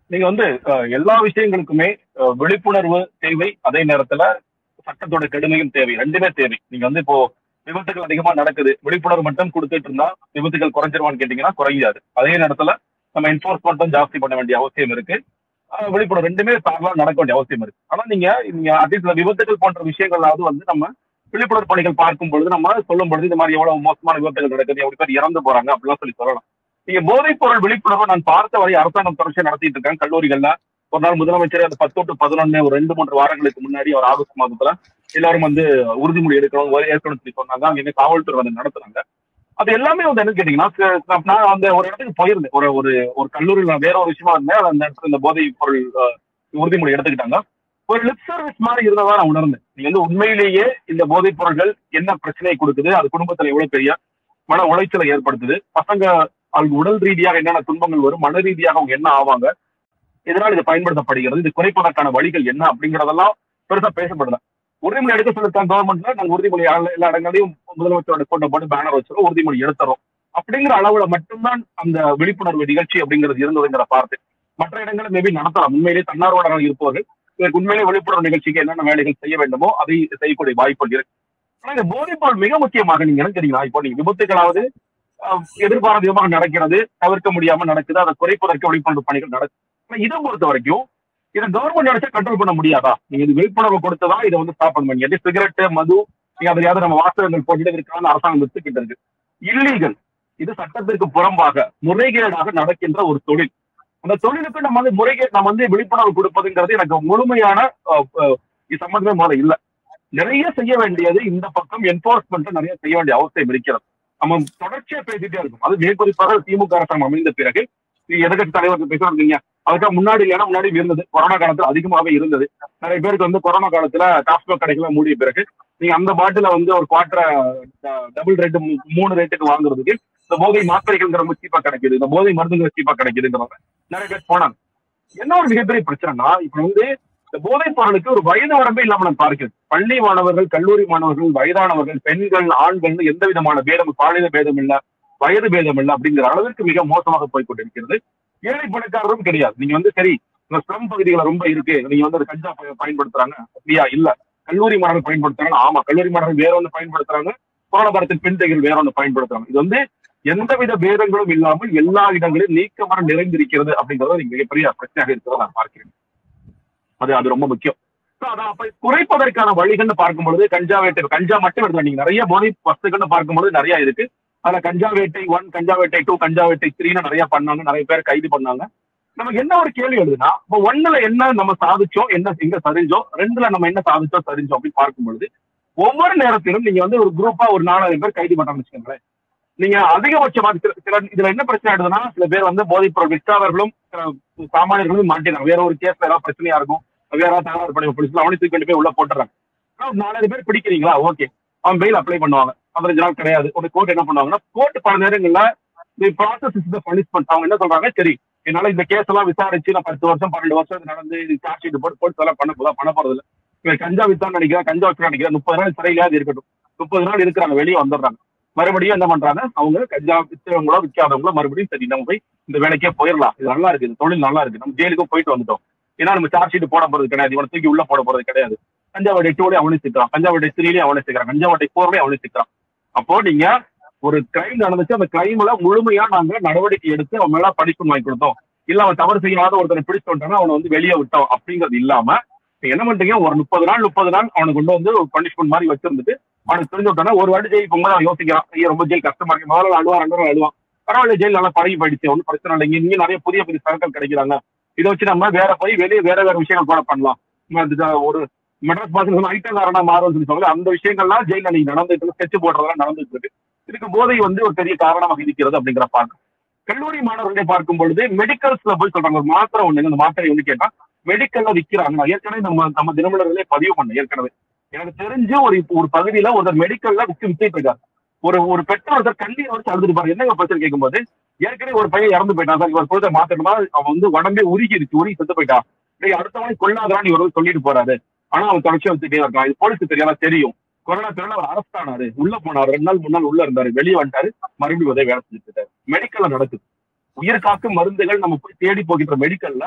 நீங்க வந்து அஹ், எல்லா விஷயங்களுக்குமே அஹ், விழிப்புணர்வு தேவை அதே நேரத்துல சட்டத்தோட கடுமையும் தேவை ரெண்டுமே தேவை நீங்க வந்து இப்போ விபத்துகள் அதிகமா நடக்குது விழிப்புணர்வு மட்டும் கொடுத்துட்டு இருந்தா விபத்துகள் குறைஞ்சிருவான்னு கேட்டீங்கன்னா குறையாது அதே நேரத்துல நம்ம என்ஃபோர்ஸ்மெண்ட்டும் ஜாஸ்தி பண்ண வேண்டிய அவசியம் இருக்கு அஹ், விழிப்புணர்வு ரெண்டுமே பேரலா நடக்க வேண்டிய அவசியம் இருக்கு ஆனா நீங்க நீங்க அட்லீஸ்ட் விபத்துகள் போன்ற விஷயங்களாவது வந்து நம்ம விழிப்புணர்வு பணிகள் பார்க்கும் பொழுது நம்ம சொல்லும் பொழுது இந்த மாதிரி எவ்வளவு மோசமான விபத்துகள் நடக்குது எவ்வளவு பேர் இறந்து போறாங்க அப்படிலாம் சொல்லி சொல்லலாம் நீங்க போதைப் பொருள் விழிப்புணர்வு நான் பார்த்த வரை அரசாங்கம் தொடர்ச்சியா நடத்திட்டு இருக்காங்க கல்லூரிகள்ல ஒரு நாள் முதலமைச்சர் அந்த பத்து டு பதினொன்னு ஒரு ரெண்டு மூன்று வாரங்களுக்கு முன்னாடி அவர் ஆகஸ்ட் மாதத்துல எல்லாரும் வந்து உறுதிமொழி எடுக்கணும் ஒரு ஏற்கனவே சொல்லி சொன்னாங்க அங்க எங்க காவல்துறை வந்து நடத்துறாங்க அது எல்லாமே வந்து என்ன கேட்டீங்கன்னா ச- நான் நான் அந்த ஒரு இடத்துக்கு போயிருந்தேன் ஒரு ஒரு ஒரு கல்லூரியில் நான் வேற ஒரு விஷயமா இருந்தேன் அந்த இடத்துல இந்த போதைப் பொருள் அஹ், உறுதிமொழி எடுத்துக்கிட்டாங்க ஒரு லிப் சர்வீஸ் மாதிரி இருந்ததா நான் உணர்ந்தேன் நீங்க வந்து உண்மையிலேயே இந்த போதைப் பொருள்கள் என்ன பிரச்சனையை கொடுக்குது அது குடும்பத்துல எவ்வளவு பெரிய மன உளைச்சலை ஏற்படுத்துது பசங்க அவங்க உடல் ரீதியாக என்னென்ன துன்பங்கள் வரும் மன ரீதியாக அவங்க என்ன ஆவாங்க இதனால் இது பயன்படுத்தப்படுகிறது இது குறைப்பதற்கான வழிகள் என்ன அப்படிங்கறதெல்லாம் பெருசா பேசப்படல உறுதிமொழி எடுக்க சொல்லிருக்காங்க கவர்மெண்ட்ல நாங்க உறுதிமொழி எல்லா எல்லா இடங்களையும் முதலமைச்சரோட போட்டோ போட்டு பேனர் வச்சிரும் உறுதிமொழி எடுத்துறோம் அப்படிங்கிற அளவுல மட்டும்தான் அந்த விழிப்புணர்வு நிகழ்ச்சி அப்படிங்கிறது இருந்ததுங்கிற பார்த்து மற்ற இடங்களில் மேபி நடத்தலாம் உண்மையிலேயே தன்னார்வலர்கள் இருப்பவர்கள் இதற்கு உண்மையிலே விழிப்புணர்வு நிகழ்ச்சிக்கு என்னென்ன வேலைகள் செய்ய வேண்டுமோ அதை செய்யக்கூடிய வாய்ப்புகள் இருக்கு ஆனா இந்த போதைப்பொருள் மிக முக்கியமாக நீங்க என்ன தெரியுங்களா இப்போ நீங்க விபத்துகளாவது அஹ், எதிர்பாராத விதமாக நடக்கிறது தவிர்க்க முடியாம நடக்குது அதை குறைப்பதற்கு விழிப்புணர்வு பணிகள் நடக்குது ஆனா இதை பொறுத்த வரைக்கும் இதை கவர்மெண்ட் நினைச்சா கண்ட்ரோல் பண்ண முடியாதா நீங்க இது விழிப்புணர்வு கொடுத்ததா இதை வந்து ஸ்டாப் பண்ண முடியும் சிகரெட் மது நீங்க அதுலயாவது நம்ம வாசகங்கள் போட்டுட்டு இருக்கான்னு அரசாங்கம் வித்துக்கிட்டு இருக்கு இல்லீகல் இது சட்டத்திற்கு புறம்பாக முறைகேடாக நடக்கின்ற ஒரு தொழில் அந்த தொழிலுக்கு நம்ம வந்து முறைகேடு நம்ம வந்து விழிப்புணர்வு கொடுப்பதுங்கிறது எனக்கு முழுமையான அஹ், அஹ், இது சம்பந்தமே முதல்ல இல்ல நிறைய செய்ய வேண்டியது இந்த பக்கம் என்போர்ஸ்மெண்ட் நிறைய செய்ய வேண்டிய அவசியம் இருக்கிறது நம்ம தொடர்ச்சியா பேசிட்டே இருக்கும் அது மிக குறிப்பாக திமுக அரசாங்கம் அமைந்த பிறகு நீங்க எதிர்கட்சி தலைவர்கள் பேசுறீங்க அதுக்காக முன்னாடி இல்லைன்னா முன்னாடி இருந்தது கொரோனா காலத்துல அதிகமாவே இருந்தது நிறைய பேருக்கு வந்து கொரோனா காலத்துல டாஸ்மாக் கடைகளை மூடிய பிறகு நீங்க அந்த பாட்டில வந்து ஒரு குவார்டர் டபுள் ரேட்டு மூணு ரேட்டுக்கு வாங்குறதுக்கு இந்த போதை மாத்திரைகள்ங்கிற சீப்பா கிடைக்குது இந்த போதை மருந்துங்கிற சீப்பா கிடைக்குதுங்கிறவங்க நிறைய பேர் போனாங்க என்ன ஒரு மிகப்பெரிய பிரச்சனைனா இப்ப வந்து இந்த போதைப் பொருளுக்கு ஒரு வயது வரம்பே இல்லாம நான் பார்க்கிறேன் பள்ளி மாணவர்கள் கல்லூரி மாணவர்கள் வயதானவர்கள் பெண்கள் ஆண்கள் எந்த விதமான பேதம் பாலின பேதம் இல்ல வயது பேதம் இல்ல அப்படிங்கிற அளவிற்கு மிக மோசமாக போய் கொண்டிருக்கிறது ஏழை பணக்காரரும் கிடையாது நீங்க வந்து சரி இந்த ஸ்லம் பகுதிகளை ரொம்ப இருக்கு நீங்க வந்து அது கஞ்சா பய- பயன்படுத்துறாங்க அப்படியா இல்ல கல்லூரி மாணவர்கள் பயன்படுத்துறாங்க ஆமா கல்லூரி மாணவர்கள் வேற ஒண்ணு பயன்படுத்துறாங்க போராட்டத்தின் பின்தைகள் வேற ஒண்ணு பயன்படுத்துறாங்க இது வந்து எந்தவித பேதங்களும் இல்லாமல் எல்லா இடங்களிலும் நீக்கமர நிறைந்திருக்கிறது அப்படிங்கறது நீங்க மிகப்பெரிய பிரச்சனையாக இருக்கிறத நான் பார்க்கிறேன் அது அது ரொம்ப முக்கியம் So, அதை அப்ப குறைப்பதற்கான வழிகள்னு பார்க்கும் பொழுது கஞ்சா வேட்டை கஞ்சா மட்டும் எடுத்து நீங்க நிறைய போதை வஸ்துகள்னு பார்க்கும்போது நிறைய இருக்கு அதுல கஞ்சா வேட்டை ஒன் கஞ்சா வேட்டை டூ கஞ்சா வேட்டை த்ரீன்னு நிறைய பண்ணாங்க நிறைய பேர் கைது பண்ணாங்க நமக்கு என்ன ஒரு கேள்வி எழுதுனா இப்போ ஒண்ணுல என்ன நம்ம சாதிச்சோம் என்ன எங்க சரிஞ்சோம் ரெண்டுல நம்ம என்ன சாதிச்சோம் சரிஞ்சோம் அப்படின்னு பார்க்கும் பொழுது ஒவ்வொரு நேரத்திலும் நீங்க வந்து ஒரு குரூப்பா ஒரு நாலாயிரம் பேர் கைது பண்ணாங்கன்னு வச்சுக்கோங்களேன் நீங்க அதிகபட்சமாக சில சில இதுல என்ன பிரச்சனை ஆயிடுதுன்னா சில பேர் வந்து போதைப் பொருள் விற்காதவர்களும் சில சாமானியர்களும் மாட்டினாங்க வேற ஒரு கேஸ்ல ஏதாவது பிரச்சனையா இருக்கும் வேற ஏதாவது தகவல் பண்ணி போலீஸ்ல அவனை தூக்கி கொண்டு போய் உள்ள போட்டுறாங்க ஆனா ஒரு நாலாயிரம் பேர் பிடிக்கிறீங்களா ஓகே அவன் பெயில் அப்ளை பண்ணுவாங்க பதினஞ்சு நாள் கிடையாது ஒரு கோர்ட் என்ன பண்ணுவாங்கன்னா கோர்ட் பல நேரங்கள்ல the process is the punishment அவங்க என்ன சொல்றாங்க சரி என்னால இந்த கேஸ் எல்லாம் விசாரிச்சு நான் பத்து வருஷம் பன்னெண்டு வருஷம் இது நடந்து இது சார்ஜ் ஷீட் போட்டு போட்டு எல்லாம் பண்ண போதா பண்ண போறது இல்ல இவன் கஞ்சா வித்தான் நினைக்கிறேன் கஞ்சா வச்சு நினைக்கிறேன் முப்பது நாள் சிறையிலாவது இருக்கட்டும் முப்பது நாள் இருக்கிறாங்க வெளியே வந்துடுறாங்க மறுபடியும் என்ன பண்றாங்க அவங்க கஞ்சா வித்தவங்களோ விற்காதவங்களோ மறுபடியும் சரி நம்ம போய் இந்த வேலைக்கே போயிடலாம் இது நல்லா இருக்கு இந்த தொழில் நல்லா இருக்கு நம்ம ஜெயிலுக்கும் போயிட்டு வந்துட்டோம் ஏன்னா நம்ம சார்ஜ் ஷீட் போட போறது கிடையாது இவனை தூக்கி உள்ள போட போறது கிடையாது கஞ்சாவட்டை டூலயே அவனே சிக்கிறான் கஞ்சாவட்டை த்ரீலயே அவனே சிக்கிறான் கஞ்சாவட்டை ஃபோர்லயே அவனே சிக்கிறான் அப்போ நீங்க ஒரு கிரைம் நடந்துச்சு அந்த கிரைம்ல முழுமையா நாங்க நடவடிக்கை எடுத்து அவன் மேல பனிஷ்மெண்ட் வாங்கி கொடுத்தோம் இல்ல அவன் தவறு செய்யாத ஒருத்தனை பிடிச்சு வந்துட்டானா அவனை வந்து வெளியே விட்டோம் அப்படிங்கிறது இல்லாம இப்ப என்ன பண்றீங்க ஒரு முப்பது நாள் முப்பது நாள் அவனை கொண்டு வந்து ஒரு பனிஷ்மெண்ட் மாதிரி வச்சிருந்துட்டு அவனுக்கு தெரிஞ்சு விட்டானா ஒரு வாட்டி ஜெயில் போகும்போது அவன் யோசிக்கிறான் ஐயோ ரொம்ப ஜெயில் கஷ்டமா இருக்கு முதல்ல நாள் அழுவா ரெண்டு நாள் அழுவான் பரவாயில்ல ஜெயில் நல்லா பழகி போயிடுச்சு ஒன்றும் பிரச்சனை இல்லை இங்க இங்க நிறைய புதிய புதிய சரக்கள் கிடைக்கிறாங்க இதை வச்சு நம்ம வேற போய் வெளியே வேற வேற விஷயங்கள் கூட பண்ணலாம் நம்ம இந்த ஒரு மெட்ராஸ் பாஸ் ஐட்டம் காரணமா மாறும்னு சொல்லி சொல்லுவாங்க அந்த விஷயங்கள்லாம் ஜெயில நீங்க நடந்துட்டு இருக்கு ஸ்கெட்ச் போடுறதெல்லாம் நடந்துட்டு இருக்கு இதுக்கு போதை வந்து ஒரு பெரிய காரணமாக இருக்கிறது அப்படிங்கிற பார்க்க கல்லூரி மாணவர்களை பார்க்கும் பொழுது மெடிக்கல்ஸ்ல போய் சொல்றாங்க ஒரு மாத்திரை ஒண்ணு அந்த மாத்திரை வந்து கேட்டா மெடிக்கல்ல விக்கிறாங்க நான் ஏற்கனவே நம்ம நம்ம தினமலர்களே பதிவு பண்ண ஏற்கனவே எனக்கு தெரிஞ்சு ஒரு இப்ப ஒரு பகுதியில ஒருத்தர் மெடிக்கல்ல வித்து வித்துட்டு இருக்காரு ஒரு ஒரு பெற்றோர் ஒருத்தர் கண்ணீர் வச்சு அழுதுட்டு பாரு என்னங்க பிரச்சனை கேட்கும்போது ஏற்கனவே ஒரு பையன் இறந்து போயிட்டான் சார் இவர் கொடுத்த மாத்திரமா அவன் வந்து உடம்பே உருகிருச்சு உருகி செத்து போயிட்டான் டேய் அடுத்தவனை கொள்ளாதான்னு இவர் வந்து சொல்லிட்டு போறாரு ஆனா அவன் தொடர்ச்சியா வச்சுட்டே இருக்கான் இது போலீஸுக்கு தெரியாதா தெரியும் கொரோனா பேர்ல அவர் அரெஸ்ட் ஆனாரு உள்ள போனாரு ரெண்டு நாள் மூணு நாள் உள்ள இருந்தாரு வெளியே வந்துட்டாரு மறுபடியும் உதவி வேலை செஞ்சுட்டு இருக்காரு மெடிக்கல்ல நடக்குது உயிர் காக்கும் மருந்துகள் நம்ம போய் தேடி போகின்ற மெடிக்கல்ல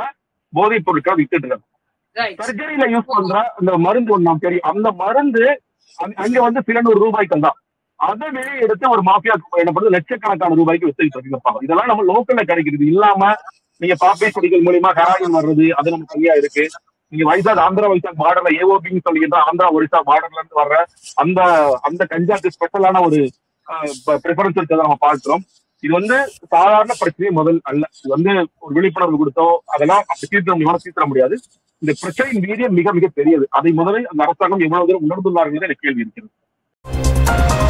போதைப் பொருட்களை வித்துட்டு இருக்காங்க ரைட் சர்ஜரியில யூஸ் பண்ற அந்த மருந்து ஒண்ணு நமக்கு தெரியும் அந்த மருந்து அங்க- அங்க வந்து சில நூறு ரூபாய்க்கு தான் அதை வெளியே எடுத்து ஒரு மாஃபியா என்ன பண்ணுறது லட்சக்கணக்கான ரூபாய்க்கு வித்துக்கிட்டு இருப்பாங்க இதெல்லாம் நம்ம லோக்கல்ல கிடைக்கிறது இல்லாம நீங்க பாப்பே குடிகள் மூலியமா ஹெராயின் வர்றது அது நம்ம கையா இருக்கு நீங்க வைசாக் ஆந்திரா வைசாக் பார்டர்ல ஏஓபின்னு சொல்லிக்கிட்ட ஆந்திரா ஒரிசா பார்டர்ல இருந்து வர்ற அந்த அந்த கஞ்சாக்கு ஸ்பெஷலான ஒரு ப்ரிஃபரன்ஸ் இருக்கிறத நம்ம பார்க்கிறோம் இது வந்து சாதாரண பிரச்சனை முதல் அல்ல இது வந்து ஒரு விழிப்புணர்வு கொடுத்தோ அதெல்லாம் அப்படி தீர்த்த முடியுமா தீர்த்த முடியாது இந்த பிரச்சனையின் வீரியம் மிக மிக பெரியது அதை முதலில் அந்த அரசாங்கம் எவ்வளவு தூரம் உணர்ந்துள்ளார்கள் என்ற கேள்வி இருக்கிறது